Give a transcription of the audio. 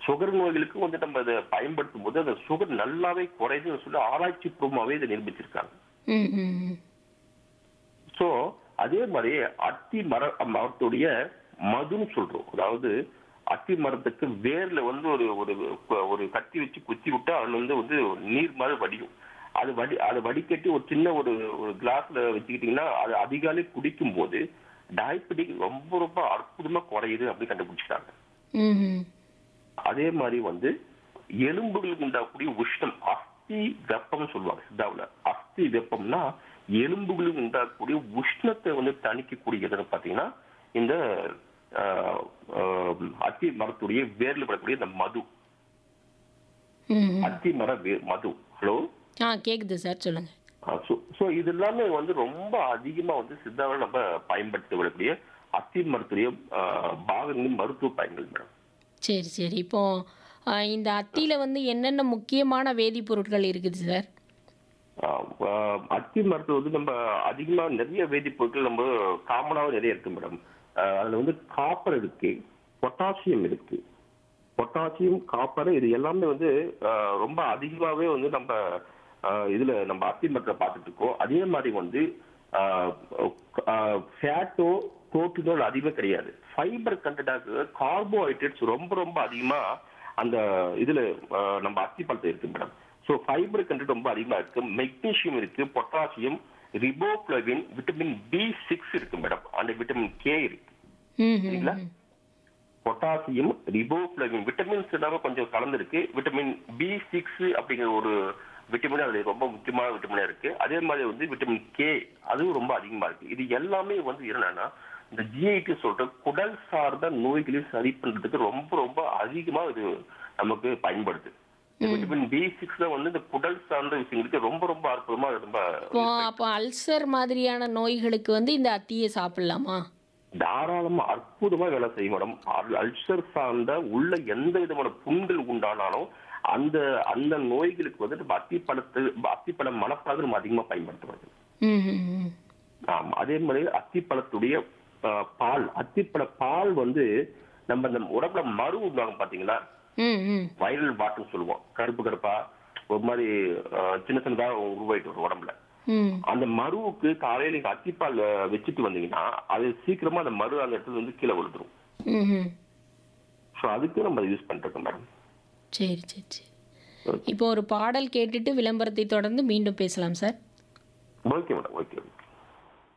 Sugar நோய்களுக்கு வந்து நம்ம இதை பயன்படுத்தும் போது அந்த சுகர் நல்லாவே குறையுதுன்னு சொல்லி ஆராய்ச்சி பூர்வமாவே இதை நிரூபிச்சிருக்காங்க ம் ம் ம். சோ அதே மாதிரி அத்தி மர மரத்துடைய மதுன்னு சொல்றோம் அதாவது அத்தி மரத்துக்கு வேர்ல வந்து ஒரு ஒரு ஒரு கத்தி வச்சு குத்தி விட்டா அதுல வந்து வந்து நீர் மாதிரி வடியும் அது வடி அதை வடிகட்டி ஒரு சின்ன ஒரு ஒரு கிளாஸ்ல வச்சுக்கிட்டீங்கன்னா அது அதிகாலை குடிக்கும் போது டயபெட்டிக் ரொம்ப ரொம்ப அற்புதமா குறையுது அப்படின்னு கண்டுபிடிச்சிட்டாங்க ம் ம். அதே மாதிரி வந்து எலும்புகளுக்கு உண்டாகக்கூடிய உஷ்ணம் அஸ்தி வெப்பம்னு சொல்லுவாங்க சித்தாவுல அஸ்தி வெப்பம்னா எலும்புகளுக்கு உண்டாகக்கூடிய உஷ்ணத்தை வந்து தணிக்கக்கூடியதுன்னு பாத்தீங்கன்னா இந்த ஆஹ், ஆஹ், அத்தி மரத்துடைய வேர்ல படக்கூடிய இந்த மது ம் ம். அத்தி மர வே- மது ஹலோ ஆ கேட்குது சார் சொல்லுங்கள் ஸோ இது எல்லாமே வந்து ரொம்ப அதிகமா வந்து சித்தாவில் நம்ம பயன்படுத்த விடக்கூடிய அத்தி மரத்துடைய ஆஹ், பாகங்கள் மருத்துவ பயன்கள் மேடம் சரி சரி இப்போ ஆ, இந்த அத்தியில் வந்து என்னென்ன முக்கியமான வேதிப்பொருட்கள் இருக்குது சார் ஆஹ் ஆஹ் அத்தி மரத்துல வந்து நம்ம அதிகமா நிறைய வேதிப்பொருட்கள் நம்ம காமனாவே நிறைய இருக்கு மேடம் ஆஹ் அதுல வந்து காப்பர் இருக்கு பொட்டாசியம் இருக்கு பொட்டாசியம் காப்பர் இது எல்லாமே வந்து ஆஹ் ரொம்ப அதிகமாவே வந்து நம்ம ஆஹ் இதுல நம்ம அத்தி மரத்துல பார்த்துட்டு இருக்கோம் அதே மாதிரி வந்து ஃபேட்டோ புரோட்டீனோ அதிகமே கிடையாது ஃபைபர் கண்டென்டாக கார்போஹைட்ரேட்ஸ் ரொம்ப ரொம்ப அதிகமா அந்த இதுல ஆஹ் நம்ம அத்தி பழத்தை இருக்கு மேடம் ஸோ ஃபைபர் கண்டென்ட் ரொம்ப அதிகமா இருக்கு மெக்னீசியம் இருக்கு potassium riboflavin vitamin B six இருக்கு மேடம் அந்த விட்டமின் கே இருக்கு ம் ம் சரிங்களா பொட்டாசியம் ரிபோப்ளவின் விட்டமின்ஸ் எல்லாமே கொஞ்சம் கலந்துருக்கு விட்டமின் பி சிக்ஸ் அப்படிங்கிற ஒரு விட்டமின் அதுல ரொம்ப முக்கியமான விட்டமினா இருக்கு அதே மாதிரி வந்து விட்டமின் கே அதுவும் ரொம்ப அதிகமா இருக்கு இது எல்லாமே வந்து என்னன்னா இந்த ஜிஐடி சொல்ற குடல் சார்ந்த நோய்களை சரி பண்றதுக்கு ரொம்ப ரொம்ப அதிகமா இது நமக்கு பயன்படுது இந்த விட்டமின் பி சிக்ஸ் வந்து இந்த குடல் சார்ந்த விஷயங்களுக்கு ரொம்ப ரொம்ப அற்புதமா அது ரொம்ப இப்போ அப்போ அல்சர் மாதிரியான நோய்களுக்கு வந்து இந்த அத்தியை சாப்பிடலாமா தாராளமா அற்புதமா வேலை செய்யும் மேடம் அல்- அல்சர் சார்ந்த உள்ள எந்த விதமான புண்கள் உண்டானாலும் அந்த அந்த நோய்களுக்கு வந்து நம்ம அத்திப்பழத்து அத்திப்பழ மணப்பாக நம்ம அதிகமா பயன்படுத்துறது ம் ம் ம். ஆமா அதே மாதிரி அத்திப்பழத்துடைய ஆஹ், பால் அத்திப்பழ பால் வந்து நம்ம இந்த உடம்புல மறு உண்டாகும் பாத்தீங்களா ம் ம் வைரல் வாட்டம் சொல்லுவோம் கருப்பு கருப்பா ஒரு மாதிரி ஆஹ், சின்ன சின்னதா உருவாயிட்டு வரும் உடம்புல ம் அந்த மருவுக்கு காலையில நீங்க அத்திப்பால் அஹ், வச்சுட்டு வந்தீங்கன்னா அது சீக்கிரமா அந்த மரு அந்த இடத்துல வந்து கீழே விழுந்துரும் ம் ம் ஸோ அதுக்கு நம்ம யூஸ் பண்ணிருக்கோம் மேடம் சரி சரி சரி இப்போ ஒரு பாடல் கேட்டுட்டு விளம்பரத்தை தொடர்ந்து மீண்டும் பேசலாம் சார் ஓகே மேடம் ஓகே